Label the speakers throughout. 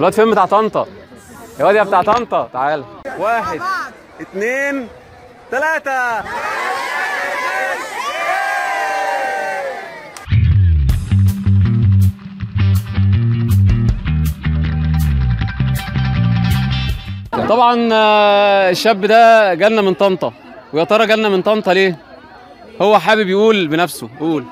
Speaker 1: الواد فين بتاع طنطا يا واد يا بتاع طنطا تعال واحد اتنين تلاتة طبعا آه، الشاب ده جالنا من طنطا ويا ترى جالنا من طنطا ليه هو حابب يقول بنفسه قول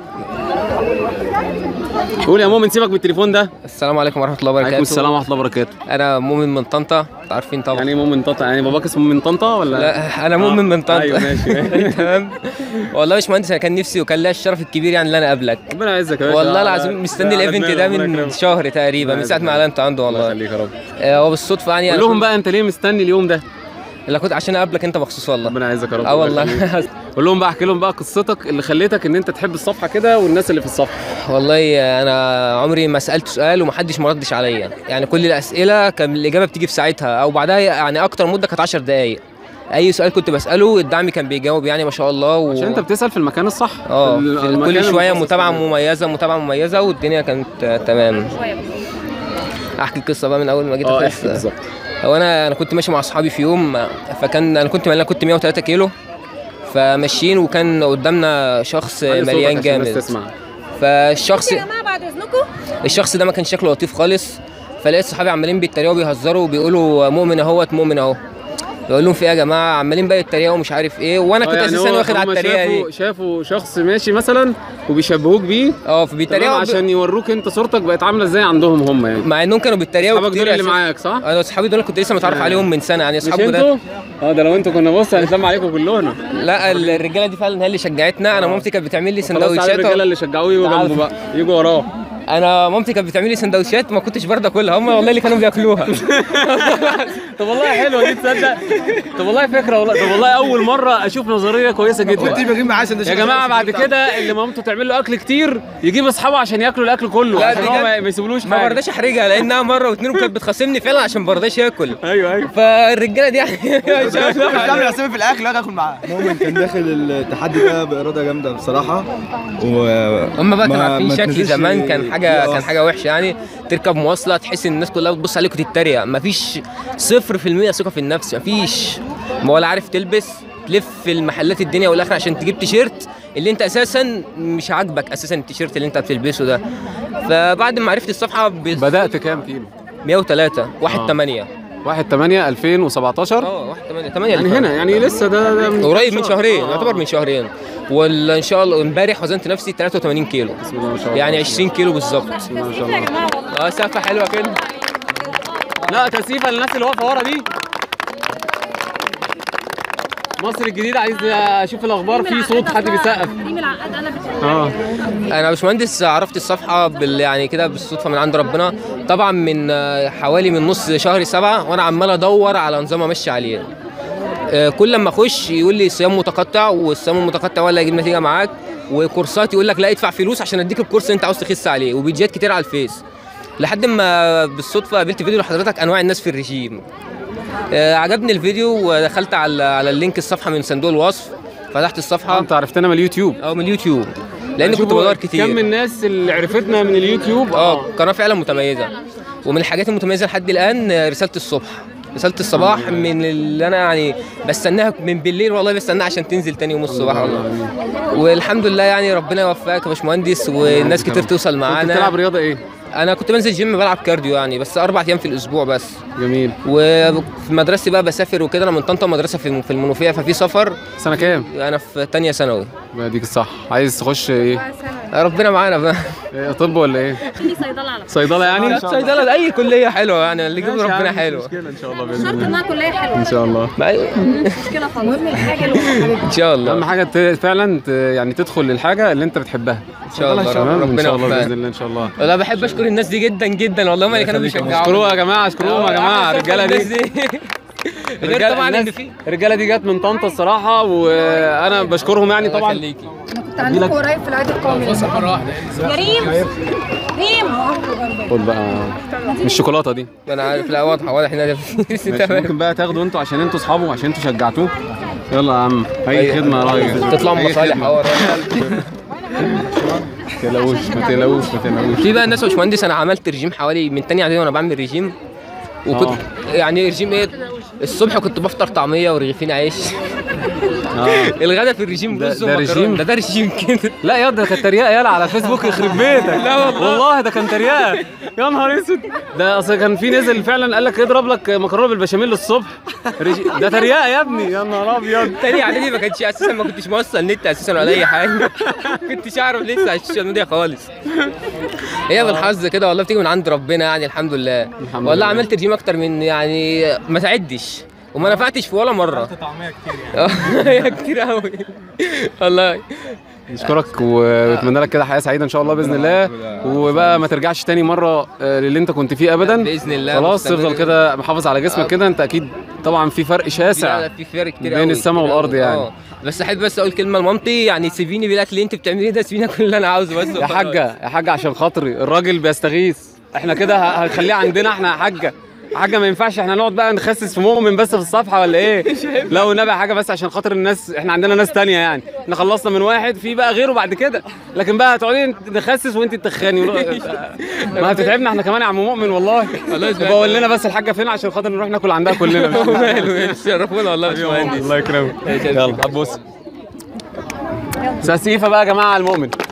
Speaker 1: قول يا مؤمن سيبك من التليفون ده
Speaker 2: السلام عليكم ورحمه الله وبركاته
Speaker 1: عليكم السلام ورحمه الله وبركاته
Speaker 2: انا مؤمن من طنطا انتوا عارفين طبعا
Speaker 1: يعني ايه مؤمن طنطا يعني باباك اسمه من طنطا ولا
Speaker 2: لا انا مؤمن من طنطا
Speaker 1: ايوه ماشي
Speaker 2: تمام والله يا باشمهندس انا كان نفسي وكان ليا الشرف الكبير يعني ان انا اقابلك
Speaker 1: ربنا يعزك يا باشا
Speaker 2: والله
Speaker 1: على-
Speaker 2: العظيم مستني
Speaker 1: على
Speaker 2: الايفنت
Speaker 1: دماغك،
Speaker 2: ده
Speaker 1: ربنا
Speaker 2: من
Speaker 1: يكرمك.
Speaker 2: شهر تقريبا من
Speaker 1: الله
Speaker 2: ساعه ما
Speaker 1: يعزك.
Speaker 2: اعلنت عنده
Speaker 1: الله
Speaker 2: والله
Speaker 1: يخليك يا رب
Speaker 2: آه، هو بالصدفه يعني
Speaker 1: قول
Speaker 2: أنا
Speaker 1: لهم
Speaker 2: كنت-
Speaker 1: بقى انت ليه مستني اليوم ده
Speaker 2: اللي كنت عشان اقابلك انت مخصوص والله
Speaker 1: ربنا يعزك يا رب
Speaker 2: اه
Speaker 1: الله يخليك.
Speaker 2: والله
Speaker 1: قول لهم بقى احكي لهم بقى قصتك اللي خليتك ان انت تحب الصفحه كده والناس اللي في الصفحه
Speaker 2: والله انا عمري ما سالت سؤال ومحدش مردش عليا يعني كل الاسئله كان الاجابه بتيجي في ساعتها او بعدها يعني اكتر مده كانت 10 دقائق اي سؤال كنت بساله الدعم كان بيجاوب يعني ما شاء الله و...
Speaker 1: عشان انت بتسال في المكان الصح
Speaker 2: اه
Speaker 1: في
Speaker 2: في
Speaker 1: المكان
Speaker 2: كل شويه
Speaker 1: المخصص
Speaker 2: متابعه
Speaker 1: لده.
Speaker 2: مميزه متابعه مميزه والدنيا كانت آه، تمام احكي القصه بقى من اول ما جيت
Speaker 1: اه
Speaker 2: أخس.
Speaker 1: احكي بالظبط
Speaker 2: هو انا انا كنت ماشي مع اصحابي في يوم آه، فكان انا كنت انا كنت 103 كيلو فماشيين وكان قدامنا شخص
Speaker 1: علي صوتك
Speaker 2: مليان
Speaker 1: عشان الناس
Speaker 2: جامد
Speaker 1: تسمع
Speaker 2: فالشخص
Speaker 3: يا جماعه بعد اذنكم
Speaker 2: الشخص ده ما كان شكله لطيف خالص فلقيت صحابي عمالين بيتريقوا بيهزروا وبيقولوا مؤمن اهوت مؤمن اهو بقول لهم في ايه يا جماعه عمالين بقى يتريقوا ومش عارف ايه وانا
Speaker 1: آه،
Speaker 2: كنت
Speaker 1: يعني
Speaker 2: اساسا
Speaker 1: هو-
Speaker 2: واخد على
Speaker 1: هم
Speaker 2: التريقه
Speaker 1: شافوا
Speaker 2: دي
Speaker 1: شافوا شخص ماشي مثلا وبيشبهوك بيه
Speaker 2: اه
Speaker 1: تمام
Speaker 2: فبيتريقوا ب...
Speaker 1: عشان يوروك انت صورتك بقت عامله ازاي عندهم هم يعني
Speaker 2: مع انهم كانوا بيتريقوا
Speaker 1: اصحابك
Speaker 2: كتير
Speaker 1: دول اللي
Speaker 2: أساساً.
Speaker 1: معاك صح؟
Speaker 2: انا اصحابي دول كنت لسه متعرف
Speaker 1: آه.
Speaker 2: عليهم من سنه يعني
Speaker 1: مش
Speaker 2: اصحابه ده
Speaker 1: انتوا؟ اه ده لو انتوا كنا بص هنتلم عليكم كلنا
Speaker 2: لا الرجاله دي فعلا هي اللي شجعتنا انا مامتي كانت بتعمل لي
Speaker 1: خلاص تعالى
Speaker 2: سندوتشات
Speaker 1: الرجاله اللي شجعوه يجوا
Speaker 2: تعال.
Speaker 1: جنبه بقى يجوا وراه
Speaker 2: انا مامتي كانت بتعمل لي سندوتشات ما كنتش برضه اكلها هم والله اللي كانوا بياكلوها
Speaker 1: طب والله حلوه دي تصدق طب والله فكره والله طب والله اول مره اشوف نظريه كويسه جدا
Speaker 4: بجيب معاه
Speaker 1: يا جماعه بعد كده اللي مامته تعمل له اكل كتير يجيب اصحابه عشان ياكلوا الاكل كله
Speaker 2: لا،
Speaker 1: عشان
Speaker 2: دي
Speaker 1: هو
Speaker 2: جد-
Speaker 1: ما ما يسيبلوش
Speaker 2: ما
Speaker 1: حاجه
Speaker 2: برضاش احرجها لانها مره واثنين وكانت بتخاصمني فعلا عشان ما برضاش ياكل
Speaker 1: ايوه ايوه
Speaker 2: فالرجاله دي يعني ما شاء الله
Speaker 4: عامل
Speaker 2: عليهم.
Speaker 4: حسابي في الاكل واجي اكل معاه
Speaker 5: مؤمن كان داخل التحدي ده باراده جامده بصراحه و
Speaker 2: هم بقى كانوا
Speaker 5: ما-
Speaker 2: عارفين
Speaker 5: ما
Speaker 2: شكلي
Speaker 5: تنزلش
Speaker 2: زمان كان حاجه
Speaker 5: دقيقة
Speaker 2: كان حاجه وحشه يعني تركب مواصله تحس ان الناس كلها بتبص عليك وتتريق مفيش صفر في المية ثقه في النفس مفيش ولا عارف تلبس تلف في المحلات الدنيا والاخر عشان تجيب تيشيرت اللي انت اساسا مش عاجبك اساسا التيشيرت اللي انت بتلبسه ده فبعد ما عرفت الصفحه ب
Speaker 1: بدات كام كيلو
Speaker 2: 103 1
Speaker 1: آه.
Speaker 2: 8
Speaker 1: 1 8 2017
Speaker 2: اه 1 8 8
Speaker 1: يعني هنا يعني لسه ده, ده من
Speaker 2: قريب
Speaker 1: كام
Speaker 2: من
Speaker 1: شهر.
Speaker 2: شهرين
Speaker 1: آه.
Speaker 2: يعتبر من شهرين وان شاء الله امبارح وزنت نفسي 83 كيلو
Speaker 1: بسم الله ما شاء الله
Speaker 2: يعني 20 كيلو بالظبط
Speaker 1: بسم الله ما شاء
Speaker 3: يا
Speaker 1: الله
Speaker 3: جماعه والله
Speaker 2: اه سقفه حلوه كده
Speaker 1: لا تسقيفه للناس اللي واقفه ورا دي مصر الجديدة عايز اشوف الاخبار في صوت حد بيسقف
Speaker 3: ريم العقاد انا بتحب
Speaker 1: اه
Speaker 2: انا يا باشمهندس عرفت الصفحه بال يعني كده بالصدفه من عند ربنا طبعا من آه، حوالي من نص شهر سبعة وانا عمال ادور على نظام امشي عليه آه، كل لما اخش يقول لي صيام متقطع والصيام المتقطع ولا يجيب نتيجه معاك وكورسات يقول لك لا ادفع فلوس عشان اديك الكورس اللي انت عاوز تخس عليه وفيديوهات كتير على الفيس لحد ما بالصدفه قابلت فيديو لحضرتك انواع الناس في الرجيم آه، عجبني الفيديو ودخلت على على اللينك الصفحه من صندوق الوصف فتحت الصفحه
Speaker 1: انت عرفتنا من اليوتيوب
Speaker 2: او من اليوتيوب لان كنت
Speaker 1: شوفوا
Speaker 2: بدور
Speaker 1: كم
Speaker 2: كتير
Speaker 1: الناس اللي عرفتنا من اليوتيوب
Speaker 2: اه قناه فعلا متميزه ومن الحاجات المتميزه لحد الان آه، رساله الصبح رساله الصباح من اللي انا يعني بستناها من بالليل والله بستناها عشان تنزل تاني يوم الصباح والله والحمد لله يعني ربنا يوفقك يا باشمهندس والناس كتير توصل
Speaker 1: كنت
Speaker 2: معانا
Speaker 1: بتلعب رياضة ايه؟
Speaker 2: انا كنت بنزل جيم بلعب كارديو يعني بس اربع ايام في الاسبوع بس
Speaker 1: جميل
Speaker 2: وفي مدرستي بقى بسافر وكده انا من طنطا مدرسه في في المنوفيه ففي سفر
Speaker 1: سنة كام؟
Speaker 2: انا في تانية ثانوي
Speaker 1: بقى ديك الصح عايز تخش ايه؟
Speaker 2: ربنا معانا بقى
Speaker 1: إيه، طب ولا ايه؟
Speaker 3: عندي صيدله على فكره
Speaker 1: صيدله يعني؟
Speaker 2: صيدله اي كليه حلوه يعني اللي يجيب
Speaker 1: ماشي يا
Speaker 2: ربنا
Speaker 1: عم، مش
Speaker 2: حلو
Speaker 1: مشكلة ان شاء الله
Speaker 3: مش
Speaker 1: باذن
Speaker 3: شرط
Speaker 1: الله
Speaker 3: انها كليه حلوه
Speaker 1: ان شاء الله
Speaker 2: ما-
Speaker 3: مش مشكله خالص المهم الحاجه اللي
Speaker 2: ان شاء الله
Speaker 1: اهم حاجة ت- فعلا ت- يعني تدخل للحاجة اللي انت بتحبها
Speaker 2: ان شاء الله
Speaker 1: تمام ان
Speaker 2: ربنا
Speaker 1: شاء الله
Speaker 2: يوفقك.
Speaker 1: باذن الله ان شاء الله
Speaker 2: والله بحب اشكر الناس دي جدا جدا والله هم اللي كانوا بيشجعوني
Speaker 1: اشكروها يا جماعة اشكروهم يا جماعة الرجالة
Speaker 2: الناس
Speaker 1: دي
Speaker 2: غير
Speaker 1: الرجالة
Speaker 2: طبعا ان
Speaker 1: الناس-
Speaker 2: في
Speaker 1: الرجالة دي جت من طنطا الصراحة وانا بشكرهم يعني
Speaker 2: الله
Speaker 1: طبعا
Speaker 2: يخليكي.
Speaker 6: كنت عندكم قريب في العيد القومي
Speaker 3: يا ريم ريم
Speaker 1: خد بقى مش الشوكولاتة دي
Speaker 2: انا عارف لا واضحه واضح ان
Speaker 1: ماشي،
Speaker 2: تمام
Speaker 1: ممكن بقى تاخدوا انتوا عشان انتوا اصحابه وعشان انتوا شجعتوه يلا يا عم اي
Speaker 2: أي-
Speaker 1: خدمة يا راجل
Speaker 2: تطلعوا
Speaker 1: أي
Speaker 2: مصالح
Speaker 1: خدمة.
Speaker 2: اهو
Speaker 1: تقلقوش ما تقلقوش ما تقلقوش
Speaker 2: في بقى الناس يا باشمهندس انا عملت رجيم حوالي من تاني اعدادي وانا بعمل رجيم وكنت يعني رجيم ايه الصبح كنت بفطر طعميه ورغيفين عيش
Speaker 1: اه
Speaker 2: الغدا في الرجيم
Speaker 1: ده-
Speaker 2: رز
Speaker 1: ده
Speaker 2: ومكرونة.
Speaker 1: رجيم؟
Speaker 2: ده ده رجيم كده
Speaker 1: لا يا ده كانت تريقه يالا على فيسبوك يخرب بيتك لا والله والله ده كان تريقه يا نهار اسود ده اصل كان في نزل فعلا قال لك اضرب لك مكرونه بالبشاميل الصبح رجي... ده تريقه يا ابني يا نهار ابيض
Speaker 2: تاني اعدادي ما كانش اساسا ما كنتش موصل نت اساسا ولا اي حاجه ما كنتش اعرف لسه على السوشيال ميديا خالص هي بالحظ كده والله بتيجي من عند ربنا يعني الحمد لله
Speaker 1: الحمد
Speaker 2: والله
Speaker 1: لله.
Speaker 2: عملت رجيم اكتر من يعني ما تعدش وما نفعتش في ولا مره طعميه كتير يعني كتير قوي والله
Speaker 1: نشكرك ونتمنى لك كده حياه سعيده ان شاء الله باذن الله وبقى ما ترجعش تاني مره آه، للي انت كنت فيه ابدا
Speaker 2: باذن الله
Speaker 1: خلاص
Speaker 2: مستمر.
Speaker 1: تفضل كده محافظ على جسمك كده انت اكيد طبعا في فرق
Speaker 2: لا،
Speaker 1: شاسع
Speaker 2: لا، في فرق كتير
Speaker 1: بين
Speaker 2: قوي
Speaker 1: السما
Speaker 2: كتير
Speaker 1: والأرض
Speaker 2: قوي.
Speaker 1: يعني.
Speaker 2: آه. بس احب بس اقول كلمه لمامتي يعني سيبيني بالاكل اللي انت بتعمليه ده سيبيني كل اللي انا عاوزه بس
Speaker 1: يا
Speaker 2: وخلاص.
Speaker 1: حاجه يا حاجه عشان خاطري الراجل بيستغيث احنا كده ه- هنخليه عندنا احنا يا حاجه حاجه ما ينفعش احنا نقعد بقى نخسس في مؤمن بس في الصفحه ولا ايه لو نبع حاجه بس عشان خاطر الناس احنا عندنا ناس تانية يعني احنا خلصنا من واحد في بقى غيره بعد كده لكن بقى هتقعدي نخسس وانت تتخاني ما هتتعبنا احنا كمان يا عم مؤمن والله
Speaker 2: خلاص بقى.
Speaker 1: بقول لنا بس الحاجه فين عشان خاطر نروح ناكل عندها كلنا
Speaker 2: ماله شرفونا والله يا باشمهندس
Speaker 1: الله يكرمك يلا هتبص سقيفه بقى يا جماعه على المؤمن